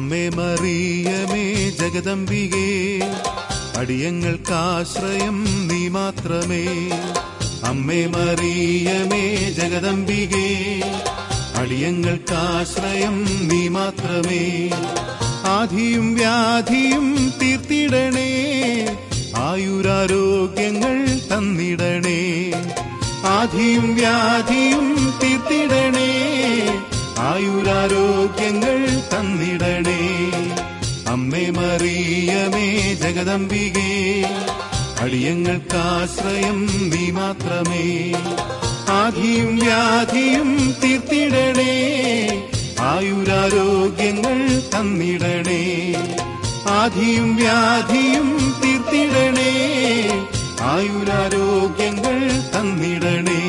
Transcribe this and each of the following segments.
അമ്മേ മറിയമേ ജഗദംബികേ അടിയങ്ങൾക്കാശ്രയം നീ മാത്രമേ അമ്മേ മറിയമേ ജഗദംബികേ അടിയങ്ങൾക്കാശ്രയം നീ മാത്രമേ ആധിയും വ്യാധിയും തീർത്തിടണേ ആയുരാരോഗ്യങ്ങൾ തന്നിടണേ ആധിയും വ്യാധിയും തീർത്തിടണേ ആയുരാരോഗ്യങ്ങൾ തന്നിടണേ അമ്മേ മറിയമേ ജഗദംബികേ അടിയങ്ങൾക്കാശ്രയം നീ മാത്രമേ ആധിയും വ്യാധിയും തീർത്തിടണേ ആയുരാരോഗ്യങ്ങൾ തന്നിടണേ ആധിയും വ്യാധിയും തീർത്തിടണേ ആയുരാരോഗ്യങ്ങൾ തന്നിടണേ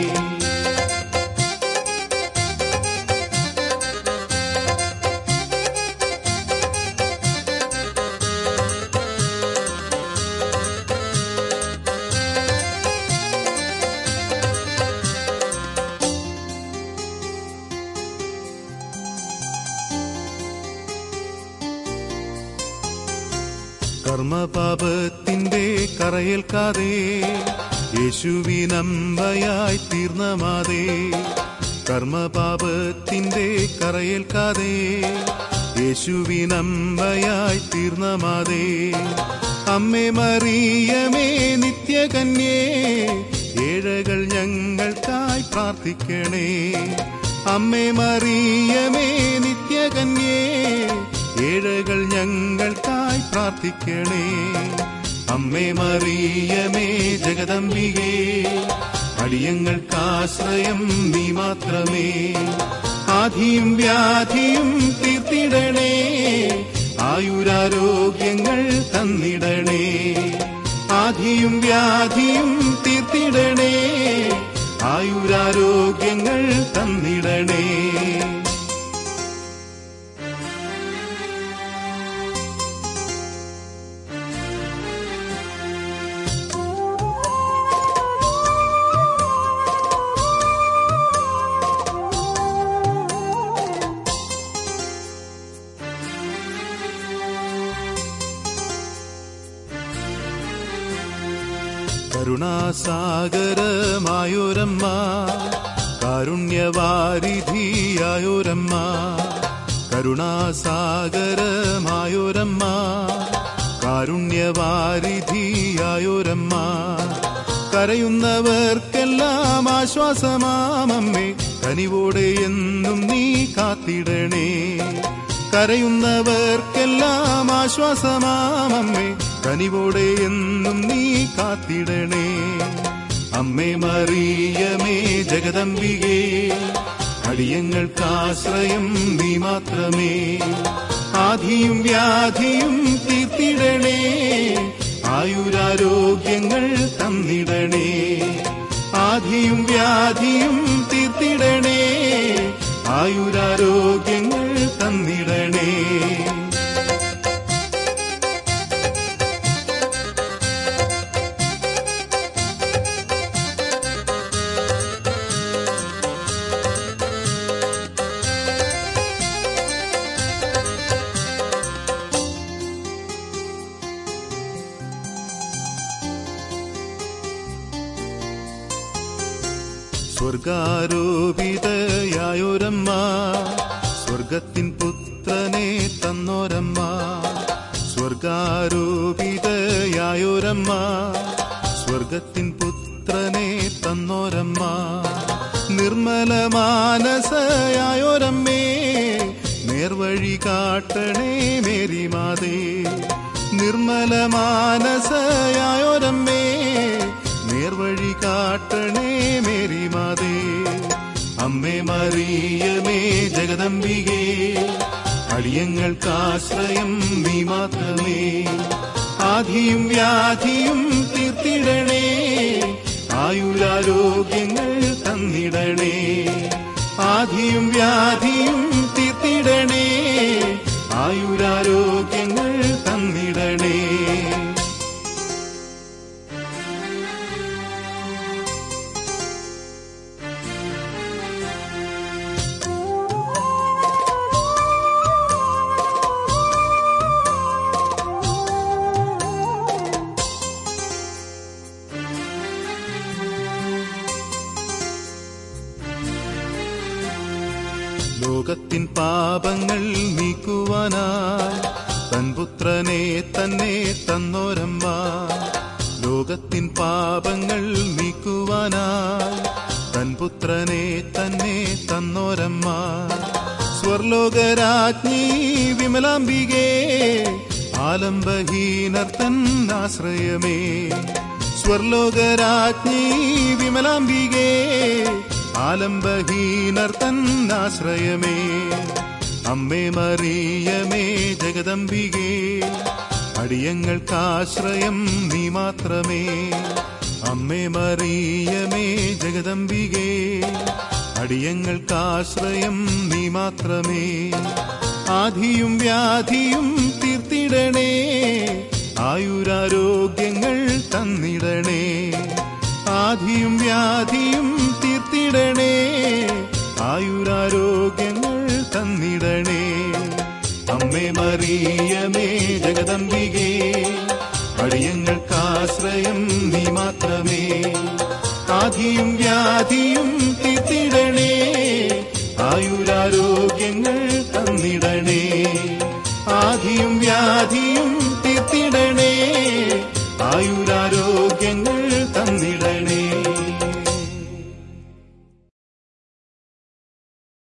കർമ്മപാപത്തിന്റെ കറയേൽക്കാതെ യേശുവിനമ്പയായി തീർന്ന മാതേ കർമ്മപാപത്തിന്റെ കറയേൽക്കാതെ യേശുവിനമ്പയായി തീർന്ന മാതേ അമ്മേ മറിയമേ നിത്യകന്യേ ഏഴകൾ ഞങ്ങൾക്കായി പ്രാർത്ഥിക്കണേ അമ്മേ മറിയമേ നിത്യകന്യേ ഏഴകൾ ഞങ്ങൾക്കായി പ്രാർത്ഥിക്കണേ അമ്മേ മറിയമേ ജഗദംബികേ അടിയങ്ങൾക്കാശ്രയം നീ മാത്രമേ ആധിയും വ്യാധിയും തീർത്തിടണേ ആയുരാരോഗ്യങ്ങൾ തന്നിടണേ ആധിയും വ്യാധിയും തീർത്തിടണേ ആയുരാരോഗ്യങ്ങൾ തന്നിടണേ കരുണാസാഗരമായൊരമ്മ കാരുണ്യവാരിധിയായൊരമ്മ കരുണാസാഗരമായൊരമ്മ കാരുണ്യവാരിധിയായൊരമ്മ കരയുന്നവർക്കെല്ലാം ആശ്വാസമാമമ്മേ കനിവോടെ എന്നും നീ കാത്തിടണേ കരയുന്നവർക്കെല്ലാം ആശ്വാസമാമമ്മേ കനിവോടെ എന്നും നീ കാത്തിടണേ അമ്മേ മറിയമേ ജഗദംബികേ അടിയങ്ങൾക്കാശ്രയം നീ മാത്രമേ ആധിയും വ്യാധിയും തീർത്തിടണേ ആയുരാരോഗ്യങ്ങൾ തന്നിടണേ ആധിയും വ്യാധിയും തീർത്തിടണേ ആയുരാരോഗ്യങ്ങൾ തന്നിടണേ സ്വർഗാരോപിതയായൊരമ്മ സ്വർഗത്തിൻ പുത്രനെ തന്നോരമ്മ സ്വർഗാരോപിതയായൊരമ്മ സ്വർഗത്തിൻ പുത്രനെ തന്നോരമ്മ നിർമ്മല മാനസയായൊരമ്മേ നേർവഴി കാട്ടണേ മേരിമാതേ നിർമ്മല മാനസയായൊരമ്മേ നേർവഴി കാട്ടണേ മേരിമാതേ അമ്മേ മറിയമേ ജഗദംബികേ അടിയങ്ങൾക്കാശ്രയം നീ മാത്രമേ ആധിയും വ്യാധിയും തീർത്തിടണേ ആയുരാരോഗ്യങ്ങൾ തന്നിടണേ ആധിയും വ്യാധിയും തീർത്തിടണേ ആയുരാരോഗ്യങ്ങൾ തന്നിടണേ Thank you. ലോകത്തിൻ പാപങ്ങൾ നീക്കുവാനായി തൻപുത്രനെ തന്നെ തന്നോരമ്മ ലോകത്തിൻ പാപങ്ങൾ നീക്കുവാനായി തൻപുത്രനെ തന്നെ തന്നോരമ്മ സ്വർലോകരാജ്ഞി വിമലാംബികേ ആലംബഹീനർ തൻ ആശ്രയമേ സ്വർലോകരാജ്ഞി വിമലാംബികേ ആലംബഹീനർ തൻ ആശ്രയമേ അമ്മേ മറിയമേ ജഗദംബികേ അടിയങ്ങൾക്കാശ്രയം നീ മാത്രമേ അമ്മേ മറിയമേ ജഗദംബികേ അടിയങ്ങൾക്കാശ്രയം നീ മാത്രമേ ആധിയും വ്യാധിയും തീർത്തിടണേ ആയുരാരോഗ്യങ്ങൾ തന്നിടണേ ആധിയും വ്യാധിയും തീർത്തിടണേ ആയുരാരോഗ്യങ്ങൾ തന്നിടണേ അമ്മേ മറിയമേ ജഗദംബികേ അടിയങ്ങൾക്കാശ്രയം നീ മാത്രമേ ആധിയും വ്യാധിയും തീർത്തിടണേ ആയുരാരോഗ്യങ്ങൾ തന്നിടണേ ആധിയും വ്യാധിയും